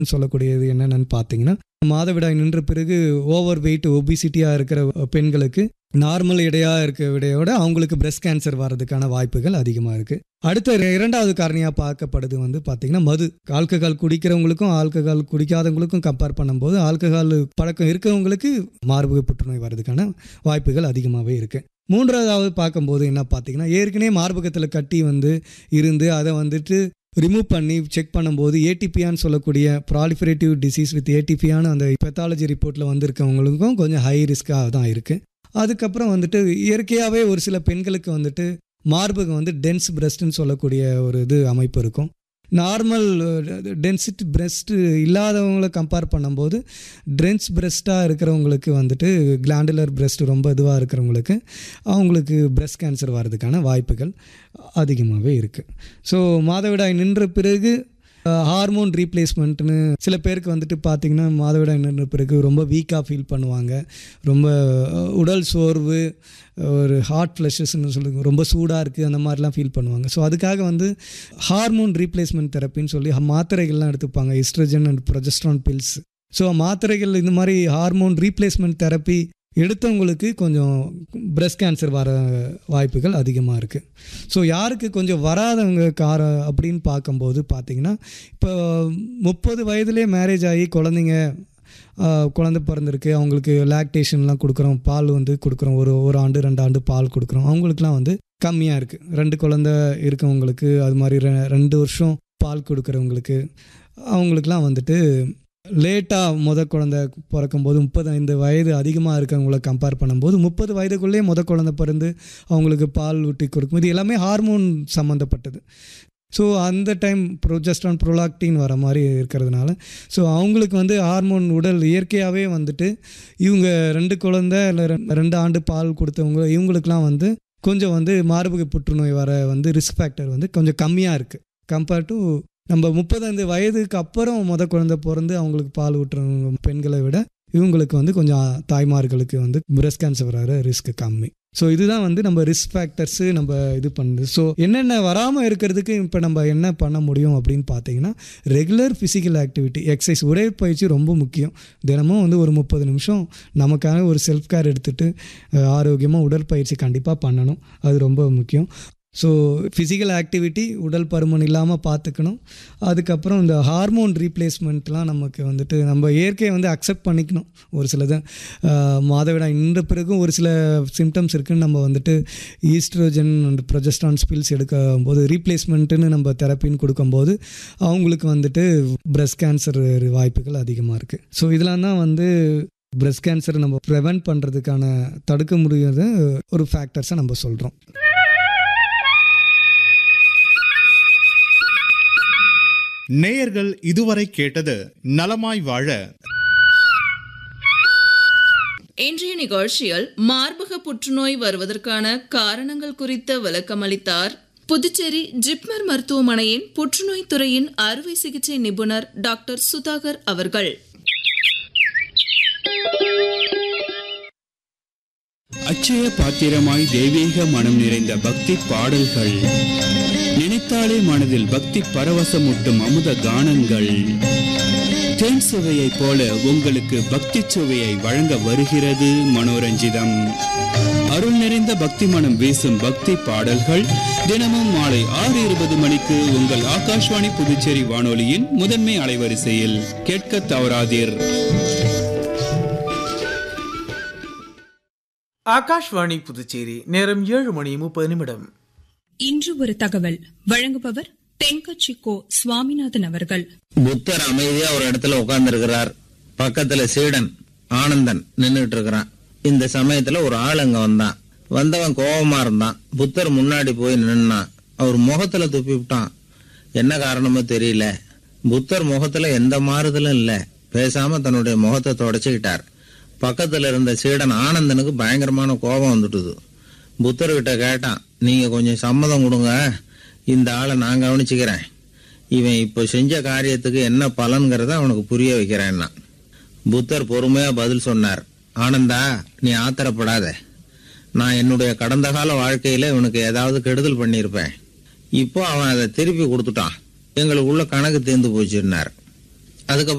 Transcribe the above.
சொல்லக்கூடியது என்னென்னு பார்த்தீங்கன்னா மாதவிடாய் நின்ற பிறகு ஓவர் வெயிட் ஒபிசிட்டியாக இருக்கிற பெண்களுக்கு நார்மல் எடையாக இருக்க விடையோட அவங்களுக்கு பிரஸ்ட் கேன்சர் வர்றதுக்கான வாய்ப்புகள் அதிகமாக இருக்குது அடுத்த இரண்டாவது காரணியாக பார்க்கப்படுது வந்து பார்த்திங்கன்னா மது ஆல்கஹால் குடிக்கிறவங்களுக்கும் ஆல்கஹால் குடிக்காதவங்களுக்கும் கம்பேர் பண்ணும்போது ஆல்கஹால் பழக்கம் இருக்கிறவங்களுக்கு மார்பக புற்றுநோய் வர்றதுக்கான வாய்ப்புகள் அதிகமாகவே இருக்குது மூன்றாவது பார்க்கும்போது என்ன பார்த்தீங்கன்னா ஏற்கனவே மார்பகத்தில் கட்டி வந்து இருந்து அதை வந்துட்டு ரிமூவ் பண்ணி செக் பண்ணும்போது ஏடிபியான்னு சொல்லக்கூடிய ப்ராலிஃபரேட்டிவ் டிசீஸ் வித் ஏடிபியான அந்த பெத்தாலஜி ரிப்போர்ட்டில் வந்திருக்கவங்களுக்கும் கொஞ்சம் ஹை ரிஸ்க்காக தான் இருக்குது அதுக்கப்புறம் வந்துட்டு இயற்கையாகவே ஒரு சில பெண்களுக்கு வந்துட்டு மார்பகம் வந்து டென்ஸ் பிரஸ்ட்னு சொல்லக்கூடிய ஒரு இது அமைப்பு இருக்கும் நார்மல் டென்சிட்டி பிரெஸ்ட் இல்லாதவங்கள கம்பேர் பண்ணும்போது டென்ஸ் பிரெஸ்ட்டாக இருக்கிறவங்களுக்கு வந்துட்டு கிளாண்டுலர் பிரெஸ்ட் ரொம்ப இதுவாக இருக்கிறவங்களுக்கு அவங்களுக்கு பிரெஸ்ட் கேன்சர் வர்றதுக்கான வாய்ப்புகள் அதிகமாகவே இருக்குது ஸோ மாதவிடாய் நின்ற பிறகு ஹார்மோன் ரீப்ளேஸ்மெண்ட்னு சில பேருக்கு வந்துட்டு பார்த்திங்கன்னா மாதவிடாய் நின்ற பிறகு ரொம்ப வீக்காக ஃபீல் பண்ணுவாங்க ரொம்ப உடல் சோர்வு ஒரு ஹார்ட் ஃப்ளஷஸ்ன்னு சொல்லுங்க ரொம்ப சூடாக இருக்குது அந்த மாதிரிலாம் ஃபீல் பண்ணுவாங்க ஸோ அதுக்காக வந்து ஹார்மோன் ரீப்ளேஸ்மெண்ட் தெரப்பின்னு சொல்லி மாத்திரைகள்லாம் எடுத்துப்பாங்க oestrogen and progesterone pills so மாத்திரைகள் இந்த மாதிரி ஹார்மோன் ரீப்ளேஸ்மெண்ட் தெரப்பி எடுத்தவங்களுக்கு கொஞ்சம் பிரஸ்ட் கேன்சர் வர வாய்ப்புகள் அதிகமாக இருக்குது ஸோ யாருக்கு கொஞ்சம் வராதவங்க கார அப்படின்னு பார்க்கும்போது பார்த்திங்கன்னா இப்போ முப்பது வயதுலேயே மேரேஜ் ஆகி குழந்தைங்க குழந்தை பிறந்திருக்கு அவங்களுக்கு லாக்டேஷன்லாம் கொடுக்குறோம் பால் வந்து கொடுக்குறோம் ஒரு ஒரு ஆண்டு ரெண்டு ஆண்டு பால் கொடுக்குறோம் அவங்களுக்குலாம் வந்து கம்மியாக இருக்குது ரெண்டு குழந்த இருக்கவங்களுக்கு அது மாதிரி ரெண்டு வருஷம் பால் கொடுக்குறவங்களுக்கு அவங்களுக்குலாம் வந்துட்டு லேட்டாக முத குழந்தை பிறக்கும்போது முப்பத்தைந்து வயது அதிகமாக இருக்கவங்கள கம்பேர் பண்ணும்போது முப்பது வயதுக்குள்ளேயே முத குழந்தை பிறந்து அவங்களுக்கு பால் ஊட்டி கொடுக்கும் இது எல்லாமே ஹார்மோன் சம்மந்தப்பட்டது ஸோ அந்த டைம் ப்ரொஜஸ்டான் ப்ரொலாக்டின் வர மாதிரி இருக்கிறதுனால ஸோ அவங்களுக்கு வந்து ஹார்மோன் உடல் இயற்கையாகவே வந்துட்டு இவங்க ரெண்டு குழந்தை இல்லை ரெண்டு ஆண்டு பால் கொடுத்தவங்க இவங்களுக்கெலாம் வந்து கொஞ்சம் வந்து மார்பக புற்றுநோய் வர வந்து ரிஸ்க் ஃபேக்டர் வந்து கொஞ்சம் கம்மியாக இருக்குது கம்பேர் டு நம்ம முப்பத்தைந்து வயதுக்கு அப்புறம் முத குழந்தை பிறந்து அவங்களுக்கு பால் ஊட்டுறவங்க பெண்களை விட இவங்களுக்கு வந்து கொஞ்சம் தாய்மார்களுக்கு வந்து பிரஸ்ட் கேன்சர் வர ரிஸ்க் கம்மி ஸோ இதுதான் வந்து நம்ம ரிஸ்க் ஃபேக்டர்ஸு நம்ம இது பண்ணுது ஸோ என்னென்ன வராமல் இருக்கிறதுக்கு இப்போ நம்ம என்ன பண்ண முடியும் அப்படின்னு பார்த்தீங்கன்னா ரெகுலர் ஃபிசிக்கல் ஆக்டிவிட்டி எக்ஸசைஸ் உடற்பயிற்சி ரொம்ப முக்கியம் தினமும் வந்து ஒரு முப்பது நிமிஷம் நமக்கான ஒரு செல்ஃப் கேர் எடுத்துகிட்டு ஆரோக்கியமாக உடற்பயிற்சி கண்டிப்பாக பண்ணணும் அது ரொம்ப முக்கியம் ஸோ ஃபிசிக்கல் ஆக்டிவிட்டி உடல் பருமன் இல்லாமல் பார்த்துக்கணும் அதுக்கப்புறம் இந்த ஹார்மோன் ரீப்ளேஸ்மெண்ட்லாம் நமக்கு வந்துட்டு நம்ம இயற்கையை வந்து அக்செப்ட் பண்ணிக்கணும் ஒரு சிலது மாதவிடாய் நின்ற பிறகும் ஒரு சில சிம்டம்ஸ் இருக்குன்னு நம்ம வந்துட்டு ஈஸ்ட்ரோஜன் அண்ட் ப்ரொஜஸ்டான் ஸ்பில்ஸ் எடுக்கும் போது ரீப்ளேஸ்மெண்ட்டுன்னு நம்ம தெரப்பின்னு கொடுக்கும்போது அவங்களுக்கு வந்துட்டு பிரஸ்ட் கேன்சர் வாய்ப்புகள் அதிகமாக இருக்குது ஸோ இதெல்லாம் தான் வந்து பிரஸ்ட் கேன்சர் நம்ம ப்ரிவெண்ட் பண்ணுறதுக்கான தடுக்க முடியாத ஒரு ஃபேக்டர்ஸை நம்ம சொல்கிறோம் நேயர்கள் இதுவரை கேட்டது நலமாய் வாழ இன்றைய நிகழ்ச்சியில் மார்பக புற்றுநோய் வருவதற்கான காரணங்கள் குறித்த விளக்கமளித்தார் புதுச்சேரி ஜிப்மர் மருத்துவமனையின் புற்றுநோய் துறையின் அறுவை சிகிச்சை நிபுணர் டாக்டர் சுதாகர் அவர்கள் அச்சய பாத்திரமாய் தெய்வீக மனம் நிறைந்த பக்தி பாடல்கள் நினைத்தாலே மனதில் பக்தி பரவசமூட்டும் அமுத கானங்கள் தேன் சுவையைப் போல உங்களுக்கு பக்தி சுவையை வழங்க வருகிறது மனோரஞ்சிதம் அருள் நிறைந்த பக்தி மனம் வீசும் பக்தி பாடல்கள் தினமும் மாலை ஆறு இருபது மணிக்கு உங்கள் ஆகாஷ்வாணி புதுச்சேரி வானொலியின் முதன்மை அலைவரிசையில் கேட்க தவறாதீர் ஆகாஷ்வாணி புதுச்சேரி நேரம் ஏழு மணி முப்பது நிமிடம் இன்று ஒரு தகவல் வழங்குபவர் தென்கட்சி கோ சுவாமிநாதன் அவர்கள் புத்தர் அமைதியா ஒரு இடத்துல உட்கார்ந்து இருக்கிறார் பக்கத்துல சீடன் ஆனந்தன் நின்னுட்டு இருக்கிறான் இந்த சமயத்துல ஒரு ஆள் அங்க வந்தான் வந்தவன் கோபமா இருந்தான் புத்தர் முன்னாடி போய் நின்னான் அவர் முகத்துல துப்பி விட்டான் என்ன காரணமோ தெரியல புத்தர் முகத்துல எந்த மாறுதலும் இல்ல பேசாம தன்னுடைய முகத்தை தொடச்சுக்கிட்டார் பக்கத்துல இருந்த சீடன் ஆனந்தனுக்கு பயங்கரமான கோபம் வந்துட்டுது புத்தர்கிட்ட கேட்டான் நீங்க கொஞ்சம் சம்மதம் கொடுங்க இந்த ஆளை நான் கவனிச்சுக்கிறேன் இவன் இப்போ செஞ்ச காரியத்துக்கு என்ன பலன்கிறத அவனுக்கு புரிய வைக்கிறேன்னா புத்தர் பொறுமையா பதில் சொன்னார் ஆனந்தா நீ ஆத்திரப்படாத நான் என்னுடைய கடந்த கால வாழ்க்கையில இவனுக்கு ஏதாவது கெடுதல் பண்ணியிருப்பேன் இப்போ அவன் அதை திருப்பி கொடுத்துட்டான் எங்களுக்குள்ள கணக்கு தீர்ந்து போச்சுன்னார் அதுக்கப்புறம்